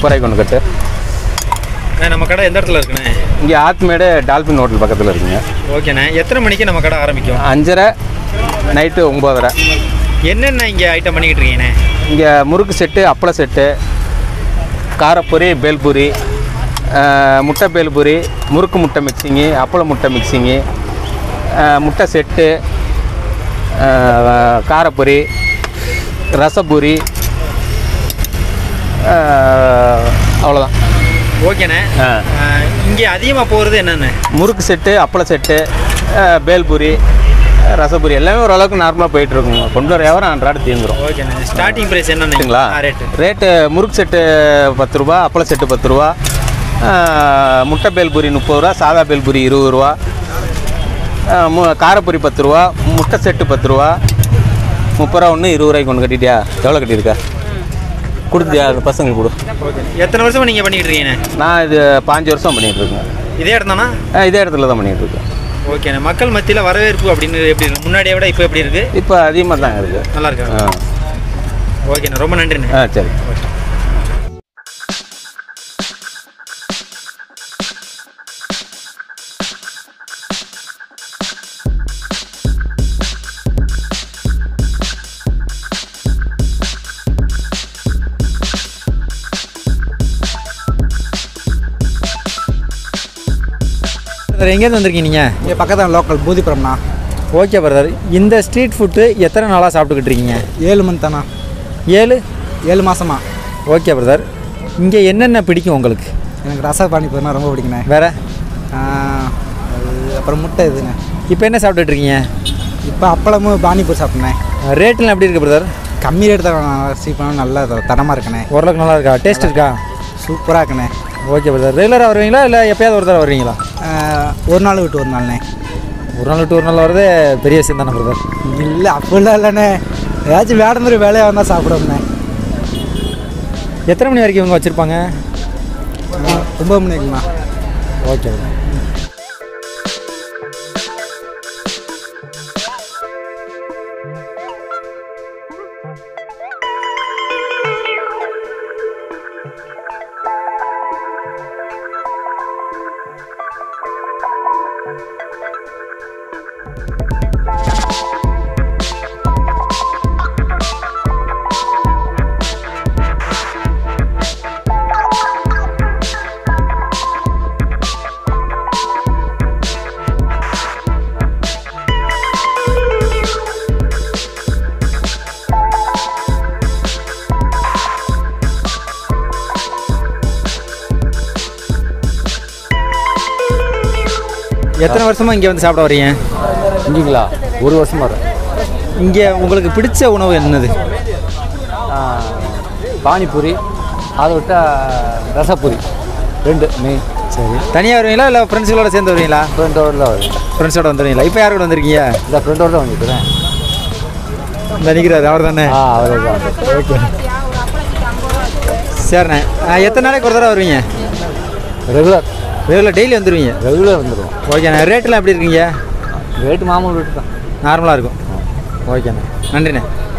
முப்பது ரூபாய்க்கு ஒன்று கட்டு அண்ணே, நம்ம கடை எந்த இடத்துல இருக்குண்ணே இங்கே ஆத்மேடு டால்பின் ஹோட்டல் பக்கத்தில் இருக்குங்க ஓகேண்ணே எத்தனை மணிக்கு நம்ம கடை ஆரம்பிக்கும் அஞ்சரை நைட்டு ஒம்போதரை என்னென்ன இங்கே ஐட்டம் பண்ணிக்கிட்டு இருக்கீங்கண்ணே இங்கே முறுக்கு செட்டு அப்பள செட்டு காரப்பொரி பேல்பூரி அஹ், முட்டை பேல்பூரி முறுக்கு முட்டை மிக்சிங்கு அப்பள முட்டை மிக்சிங்கு அஹ், முட்டை செட்டு அஹ், காரப்பொரி ரசபூரி அஹ், அவ்வளோதான் ஓகேண்ணே ஆ. அஹ், இங்கே அதிகமாக போகிறது என்னென்ன முறுக்கு செட்டு அப்பள செட்டு அஹ், பேல்பூரி அஹ், ரசபூரி எல்லாமே ஓரளவுக்கு நார்மலாக போயிட்டு இருக்குங்க கொண்டு வர வியாபாரம் அன்றாட தீர்ந்துரும் ஓகேண்ணே ஸ்டார்டிங் ப்ரைஸ் என்னென்ன சரிங்களா ரேட்டு ரேட்டு முறுக்கு செட்டு பத்து ரூபா அப்பள செட்டு பத்து ரூபா ஆஹ், முட்டை பேல்பூரி முப்பது ரூபா சாதா பேல்பூரி இருபது ரூபா ஆஹ், மு காரப்பூரி பத்து ரூபா முட்டை செட்டு பத்து ரூபா முப்பது ரூபா ஒன்று இருபது ரூபாய்க்கு ஒன்று கட்டிட்டியா எவ்வளோ கட்டியிருக்க கொடுத்தியா அந்த பசங்களுக்கு கொடு ஓகே எத்தனை வருஷமா நீங்கள் பண்ணிக்கிட்டு இருக்கீங்கண்ணே நான் இது பாஞ்சு வருஷம் பண்ணிகிட்டு இருக்கேன் இதே இடம் தானா ஆஹ், இதே இடத்துல தான் பண்ணிகிட்டு இருக்கேன் ஓகேண்ணே மக்கள் மத்தியில் வரவேற்பு அப்படின்னு எப்படி இருக்கு முன்னாடியை விட இப்போ எப்படி இருக்குது இப்போ அதிகமாக தான் இருக்குது நல்லா இருக்காங்க ஆ ஓகேண்ணே ரொம்ப நன்றிண்ணே ஆ சரி பிரதர் எங்கேருந்து வந்திருக்கீங்க நீங்கள் இங்கே பக்கத்தில் லோக்கல் பூதிபுரம்ண்ணா ஓகே பிரதர் இந்த ஸ்ட்ரீட் ஃபுட்டு எத்தனை நாளாக சாப்பிட்டுக்கிட்டு இருக்கீங்க ஏழு மந்த் தானா ஏழு ஏழு மாதமா ஓகே பிரதர் இங்கே என்னென்ன பிடிக்கும் உங்களுக்கு எனக்கு ரச பானிபூரினா ரொம்ப பிடிக்குண்ணே வேற ஆ, அது அப்புறம் முட்டை இதுண்ணே இப்போ என்ன சாப்பிட்டுட்டு இருக்கீங்க இப்போ அப்பளமும் பானிபூரி சாப்பிட்ணேன் ரேட்லாம் எப்படி இருக்கு பிரதர் கம்மி ரேட் தான் சீப்பான நல்லா த- தரமாக இருக்குண்ணே ஓரளவுக்கு நல்லா இருக்கா டேஸ்ட் இருக்கா சூப்பராக இருக்குண்ணே ஓகே பிரதர் ரெகுலராக வருவீங்களா இல்லை எப்பயாவது ஒரு தடவை வருவீங்களா ஆ, ஒரு நாள் விட்டு ஒரு நாள்ண்ணே ஒரு நாள் விட்டு ஒரு நாள் வரதே பெரிய விஷயம் தானே பிரதர் இல்லை அப்படிலாம் இல்லைண்ணே ஏதாச்சும் வேட மாதிரி வேலையாக வந்தால் சாப்பிடுவோம்ண்ணே எத்தனை மணி வரைக்கும் இவங்க வச்சுருப்பாங்க ஆ, ஒம்பது மணி இருக்குண்ணா ஓகே பிரதர் எத்தனை வருஷமாக இங்கே வந்து சாப்பிட வரீங்க இங்கீங்களா ஒரு வருஷம் வரும் இங்கே உங்களுக்கு பிடிச்ச உணவு என்னது பானிபூரி அதை விட்டால் ரசப்பூரி ரெண்டு மெயின் சரி தனியாக வருவீங்களா இல்லை ஃப்ரெண்ட்ஸுகளோட சேர்ந்து வருவீங்களா ஃப்ரெண்டோட தான் வருது ஃப்ரெண்ட்ஸோட வந்துடுவீங்களா இப்போ யார் கூட வந்திருக்கீங்க இந்த ஃப்ரெண்டோட தான் வந்துக்கிறேன் இந்த நிற்கிறாரு அவர் தானே ஆ அவரே தான் ஓகே சரிண்ணே ஆ, எத்தனை நாளைக்கு ஒரு தடவை வருவீங்க ரெகுலர் ரெகுலர் டெய்லி வந்துடுவீங்க ரெகுலர் வந்துடுவோம் ஓகேண்ணே ரேட்டெலாம் எப்படி இருக்கீங்க ரேட்டு மாமூல் ரேட்டு தான் நார்மலாக இருக்கும் ஓகேண்ணே நன்றிண்ணே